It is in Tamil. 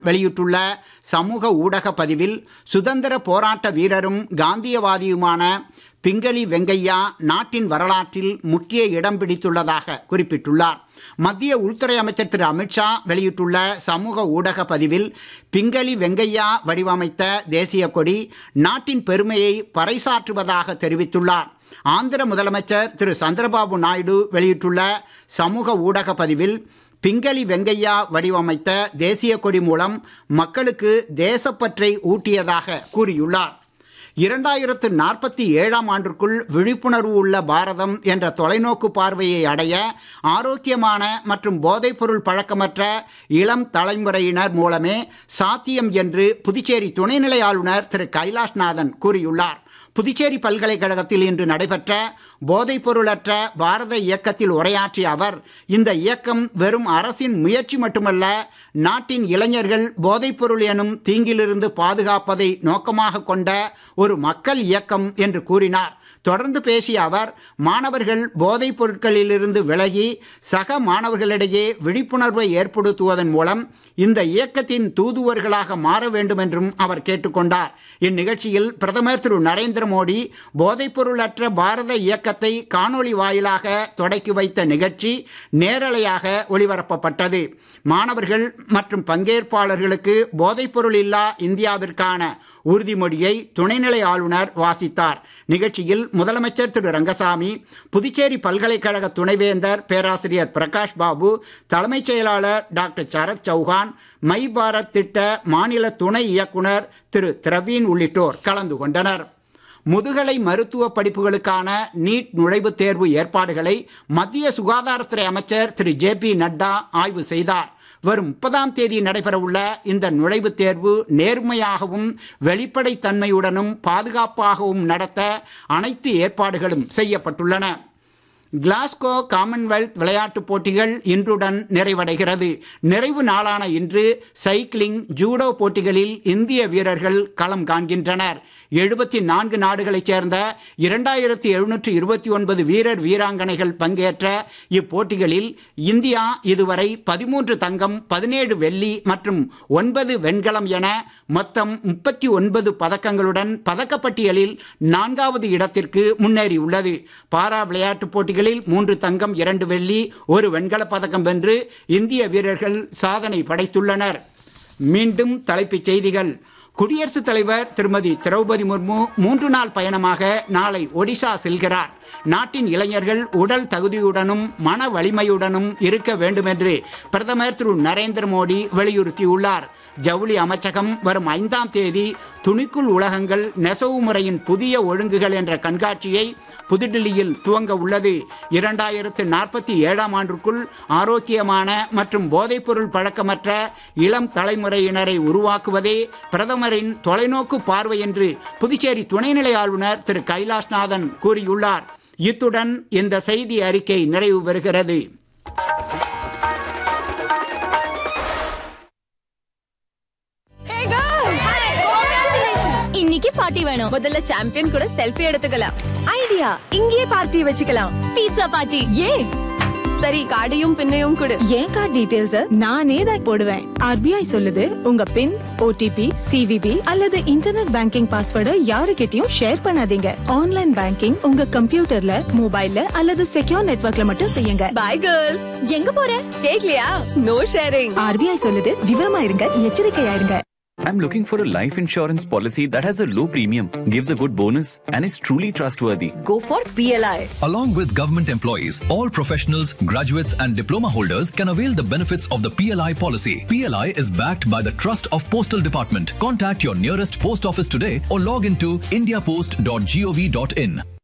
வெளியிட்டுள்ள சமூக ஊடக பதிவில் சுதந்திர போராட்ட வீரரும் காந்தியவாதியுமான பிங்களி வெங்கையா நாட்டின் வரலாற்றில் முக்கிய இடம் பிடித்துள்ளதாக குறிப்பிட்டுள்ளார் மத்திய உள்துறை அமைச்சர் திரு அமித்ஷா வெளியிட்டுள்ள சமூக ஊடக பதிவில் பிங்களி வெங்கையா வடிவமைத்த தேசிய கொடி நாட்டின் பெருமையை பறைசாற்றுவதாக தெரிவித்துள்ளார் ஆந்திர முதலமைச்சர் திரு சந்திரபாபு நாயுடு வெளியிட்டுள்ள சமூக ஊடக பதிவில் பிங்களி வெங்கையா வடிவமைத்த தேசிய கொடி மூலம் மக்களுக்கு தேசப்பற்றை ஊட்டியதாக கூறியுள்ளார் இரண்டாயிரத்து நாற்பத்தி ஏழாம் ஆண்டிற்குள் விழிப்புணர்வு உள்ள பாரதம் என்ற தொலைநோக்கு பார்வையை அடைய ஆரோக்கியமான மற்றும் போதைப்பொருள் பழக்கமற்ற இளம் தலைமுறையினர் மூலமே சாத்தியம் என்று புதுச்சேரி துணைநிலை ஆளுநர் திரு கைலாஷ்நாதன் கூறியுள்ளார் புதுச்சேரி பல்கலைக்கழகத்தில் இன்று நடைபெற்ற போதைப்பொருளற்ற பாரத இயக்கத்தில் உரையாற்றிய அவர் இந்த இயக்கம் வெறும் அரசின் முயற்சி மட்டுமல்ல நாட்டின் இளைஞர்கள் போதைப்பொருள் எனும் தீங்கிலிருந்து பாதுகாப்பதை நோக்கமாக கொண்ட ஒரு மக்கள் இயக்கம் என்று கூறினார் தொடர்ந்து பேசிய அவர் மாணவர்கள் போதைப் பொருட்களிலிருந்து விலகி சக மாணவர்களிடையே விழிப்புணர்வை ஏற்படுத்துவதன் மூலம் இந்த இயக்கத்தின் தூதுவர்களாக மாற வேண்டும் என்றும் அவர் கேட்டுக்கொண்டார் இந்நிகழ்ச்சியில் பிரதமர் திரு நரேந்திர மோடி போதைப்பொருளற்ற பாரத இயக்கத்தை காணொளி வாயிலாக தொடக்கி வைத்த நிகழ்ச்சி நேரலையாக ஒளிபரப்பப்பட்டது மாணவர்கள் மற்றும் பங்கேற்பாளர்களுக்கு போதைப்பொருள் இல்லா இந்தியாவிற்கான உறுதிமொழியை துணைநிலை ஆளுநர் வாசித்தார் நிகழ்ச்சியில் முதலமைச்சர் திரு ரங்கசாமி புதுச்சேரி பல்கலைக்கழக துணைவேந்தர் பேராசிரியர் பிரகாஷ் பாபு தலைமைச் செயலாளர் டாக்டர் சரத் சௌஹான் மை பாரத் திட்ட மாநில துணை இயக்குனர் திரு திரவீன் உள்ளிட்டோர் கலந்து கொண்டனர் முதுகலை மருத்துவ படிப்புகளுக்கான நீட் நுழைவுத் தேர்வு ஏற்பாடுகளை மத்திய சுகாதாரத்துறை அமைச்சர் திரு ஜே பி நட்டா ஆய்வு செய்தார் வரும் முப்பதாம் தேதி நடைபெறவுள்ள இந்த நுழைவுத் தேர்வு நேர்மையாகவும் வெளிப்படைத்தன்மையுடனும் பாதுகாப்பாகவும் நடத்த அனைத்து ஏற்பாடுகளும் செய்யப்பட்டுள்ளன கிளாஸ்கோ காமன்வெல்த் விளையாட்டுப் போட்டிகள் இன்றுடன் நிறைவடைகிறது நிறைவு நாளான இன்று சைக்கிளிங் ஜூடோ போட்டிகளில் இந்திய வீரர்கள் களம் காண்கின்றனர் எழுபத்தி நான்கு நாடுகளைச் சேர்ந்த இரண்டாயிரத்தி எழுநூற்று இருபத்தி ஒன்பது வீரர் வீராங்கனைகள் பங்கேற்ற இப்போட்டிகளில் இந்தியா இதுவரை பதிமூன்று தங்கம் பதினேழு வெள்ளி மற்றும் ஒன்பது வெண்கலம் என மொத்தம் முப்பத்தி ஒன்பது பதக்கங்களுடன் பதக்கப்பட்டியலில் நான்காவது இடத்திற்கு முன்னேறியுள்ளது பாரா விளையாட்டுப் போட்டிகளில் மூன்று தங்கம் இரண்டு வெள்ளி ஒரு வெண்கலப் பதக்கம் வென்று இந்திய வீரர்கள் சாதனை படைத்துள்ளனர் மீண்டும் தலைப்புச் செய்திகள் குடியரசுத் தலைவர் திருமதி திரௌபதி முர்மு மூன்று நாள் பயணமாக நாளை ஒடிசா செல்கிறார் நாட்டின் இளைஞர்கள் உடல் தகுதியுடனும் மன வலிமையுடனும் இருக்க வேண்டும் என்று பிரதமர் திரு நரேந்திர மோடி வலியுறுத்தியுள்ளார் ஜவுளி அமைச்சகம் வரும் ஐந்தாம் தேதி துணிக்குள் உலகங்கள் நெசவு முறையின் புதிய ஒழுங்குகள் என்ற கண்காட்சியை புதுடில்லியில் துவங்க உள்ளது இரண்டாயிரத்து நாற்பத்தி ஏழாம் ஆண்டிற்குள் ஆரோக்கியமான மற்றும் போதைப்பொருள் பழக்கமற்ற இளம் தலைமுறையினரை உருவாக்குவதே பிரதமரின் தொலைநோக்கு பார்வை என்று புதுச்சேரி துணைநிலை ஆளுநர் திரு கைலாஷ்நாதன் கூறியுள்ளார் இத்துடன் இந்த செய்தி அறிக்கை நிறைவு பெறுகிறது இன்னைக்கு பார்ட்டி வேணும் முதல்ல சாம்பியன் கூட செல்ஃபி எடுத்துக்கலாம் ஐடியா இங்கேயே பார்ட்டி வச்சுக்கலாம் பீட்சா பார்ட்டி ஏ சரி கார்டையும் பின்னையும் கொடு என் கார்டு டீடைல்ஸ் நானே தான் போடுவேன் ஆர்பிஐ சொல்லுது உங்க பின் ஓடிபி சிவிபி அல்லது இன்டர்நெட் பேங்கிங் பாஸ்வேர்டை யாருக்கிட்டயும் ஷேர் பண்ணாதீங்க ஆன்லைன் பேங்கிங் உங்க கம்ப்யூட்டர்ல மொபைல்ல அல்லது செக்யூர் நெட்வொர்க்ல மட்டும் செய்யுங்க பை கேர்ள்ஸ் எங்க போற கேக்கலையா நோ ஷேரிங் ஆர்பிஐ சொல்லுது விவரமா இருங்க எச்சரிக்கையா இருங்க I'm looking for a life insurance policy that has a low premium, gives a good bonus, and is truly trustworthy. Go for PLI Along with government employees, all professionals, graduates, and diploma holders can avail the benefits of the PLI policy. PLI is backed by the Trust of Postal Department. Contact your nearest post office today or log into indiapost.gov.in.